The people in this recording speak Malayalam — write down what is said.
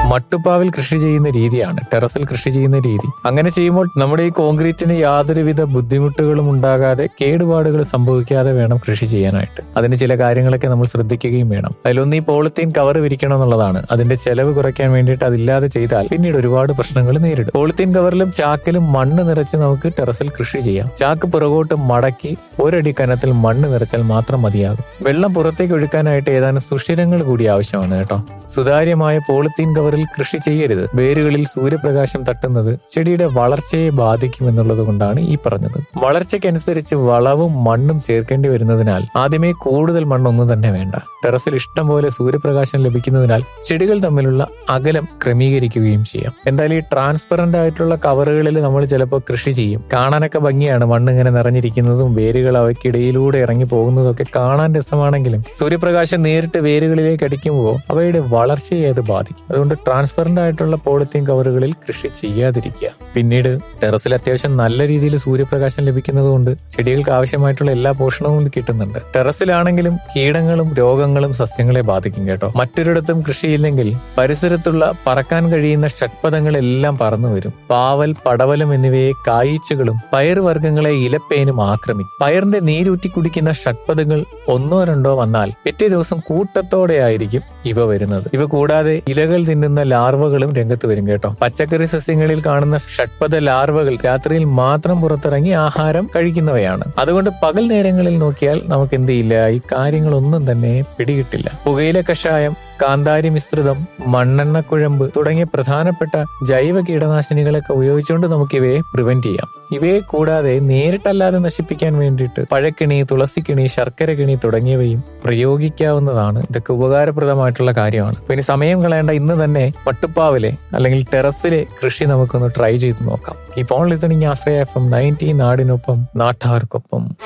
മട്ടുപ്പാവിൽ കൃഷി ചെയ്യുന്ന രീതിയാണ് ടെറസിൽ കൃഷി ചെയ്യുന്ന രീതി അങ്ങനെ ചെയ്യുമ്പോൾ നമ്മുടെ ഈ കോൺക്രീറ്റിന് യാതൊരുവിധ ബുദ്ധിമുട്ടുകളും ഉണ്ടാകാതെ കേടുപാടുകൾ സംഭവിക്കാതെ വേണം കൃഷി ചെയ്യാനായിട്ട് അതിന് ചില കാര്യങ്ങളൊക്കെ നമ്മൾ ശ്രദ്ധിക്കുകയും വേണം അതിലൊന്ന് ഈ പോളിത്തീൻ കവർ വിരിക്കണം എന്നുള്ളതാണ് അതിന്റെ ചെലവ് കുറയ്ക്കാൻ വേണ്ടിയിട്ട് അതില്ലാതെ ചെയ്താൽ പിന്നീട് ഒരുപാട് പ്രശ്നങ്ങൾ നേരിടും പോളിത്തീൻ കവറിലും ചാക്കിലും മണ്ണ് നിറച്ച് നമുക്ക് ടെറസിൽ കൃഷി ചെയ്യാം ചാക്ക് പുറകോട്ട് മടക്കി ഒരടി കനത്തിൽ മണ്ണ് നിറച്ചാൽ മാത്രം മതിയാകും വെള്ളം പുറത്തേക്ക് ഒഴുക്കാനായിട്ട് ഏതാനും സുഷിരങ്ങൾ കൂടി ആവശ്യമാണ് കേട്ടോ സുതാര്യമായ പോളിത്തീൻ കവറിൽ കൃഷി ചെയ്യരുത് വേരുകളിൽ സൂര്യപ്രകാശം തട്ടുന്നത് ചെടിയുടെ വളർച്ചയെ ബാധിക്കും എന്നുള്ളത് കൊണ്ടാണ് ഈ പറഞ്ഞത് വളർച്ചയ്ക്കനുസരിച്ച് വളവും മണ്ണും ചേർക്കേണ്ടി വരുന്നതിനാൽ ആദ്യമേ കൂടുതൽ മണ്ണൊന്നും തന്നെ വേണ്ട ടെറസിൽ ഇഷ്ടം പോലെ സൂര്യപ്രകാശം ലഭിക്കുന്നതിനാൽ ചെടികൾ തമ്മിലുള്ള അകലം ക്രമീകരിക്കുകയും ചെയ്യാം എന്തായാലും ഈ ട്രാൻസ്പെറന്റ് ആയിട്ടുള്ള കവറുകളിൽ നമ്മൾ ചിലപ്പോൾ കൃഷി ചെയ്യും കാണാനൊക്കെ ഭംഗിയാണ് മണ്ണ് ഇങ്ങനെ നിറഞ്ഞിരിക്കുന്നതും വേരുകൾ അവയ്ക്കിടയിലൂടെ ഇറങ്ങി പോകുന്നതൊക്കെ കാണാൻ രസമാണെങ്കിലും സൂര്യപ്രകാശം നേരിട്ട് വേരുകളിലേക്ക് അടിക്കുമ്പോൾ അവയുടെ വളർച്ചയെ അത് ബാധിക്കും അതുകൊണ്ട് ട്രാൻസ്പെറന്റ് ആയിട്ടുള്ള പോളിത്തീൻ കവറുകളിൽ കൃഷി ചെയ്യാതിരിക്കുക പിന്നീട് ടെറസിൽ അത്യാവശ്യം നല്ല രീതിയിൽ സൂര്യപ്രകാശം ലഭിക്കുന്നത് കൊണ്ട് ചെടികൾക്ക് ആവശ്യമായിട്ടുള്ള എല്ലാ പോഷണവും കിട്ടുന്നുണ്ട് ടെറസിലാണെങ്കിലും കീടങ്ങളും രോഗങ്ങളും സസ്യങ്ങളെ ബാധിക്കും കേട്ടോ മറ്റൊരിടത്തും കൃഷിയില്ലെങ്കിൽ പരിസരത്തുള്ള പറക്കാൻ കഴിയുന്ന ഷഡ്പഥങ്ങളെല്ലാം പറന്നു വരും പാവൽ പടവലം എന്നിവയെ കായീച്ചുകളും പയറുവർഗ്ഗങ്ങളെ ഇലപ്പേനും ആക്രമിക്കും പയറിന്റെ നീരൂറ്റി കുടിക്കുന്ന ഷഡ്പഥങ്ങൾ ഒന്നോ രണ്ടോ വന്നാൽ പിറ്റേ ദിവസം കൂട്ടത്തോടെ ആയിരിക്കും ഇവ വരുന്നത് ഇവ കൂടാതെ ഇലകൾ തിന്നുന്ന ലാർവകളും രംഗത്ത് വരും കേട്ടോ പച്ചക്കറി സസ്യങ്ങളിൽ കാണുന്ന ഷഡ്പഥ ലാർവകൾ രാത്രിയിൽ മാത്രം പുറത്തിറങ്ങി ആഹാരം കഴിക്കുന്നവയാണ് അതുകൊണ്ട് പകൽ നേരങ്ങളിൽ നോക്കിയാൽ നമുക്ക് എന്ത് ചെയ്യില്ല ഈ കാര്യങ്ങളൊന്നും തന്നെ പിടികിട്ടില്ല പുകയില കഷായം കാന്താരി മിശ്രിതം മണ്ണെണ്ണ കുഴമ്പ് തുടങ്ങിയ പ്രധാനപ്പെട്ട ജൈവ കീടനാശിനികളൊക്കെ ഉപയോഗിച്ചുകൊണ്ട് നമുക്ക് ഇവയെ പ്രിവെന്റ് ചെയ്യാം ഇവയെ കൂടാതെ നേരിട്ടല്ലാതെ നശിപ്പിക്കാൻ വേണ്ടിയിട്ട് പഴക്കിണി തുളസിക്കിണി ശർക്കര കിണി തുടങ്ങിയവയും പ്രയോഗിക്കാവുന്നതാണ് ഇതൊക്കെ ഉപകാരപ്രദമായിട്ടുള്ള കാര്യമാണ് അപ്പൊ ഇനി സമയം കളയേണ്ട ഇന്ന് തന്നെ പട്ടുപ്പാവിലെ അല്ലെങ്കിൽ ടെറസിലെ കൃഷി നമുക്കൊന്ന് ട്രൈ ചെയ്ത് നോക്കാം ഈ on listening Ashraya F M ninety നാടിനൊപ്പം നാട്ടാർക്കൊപ്പം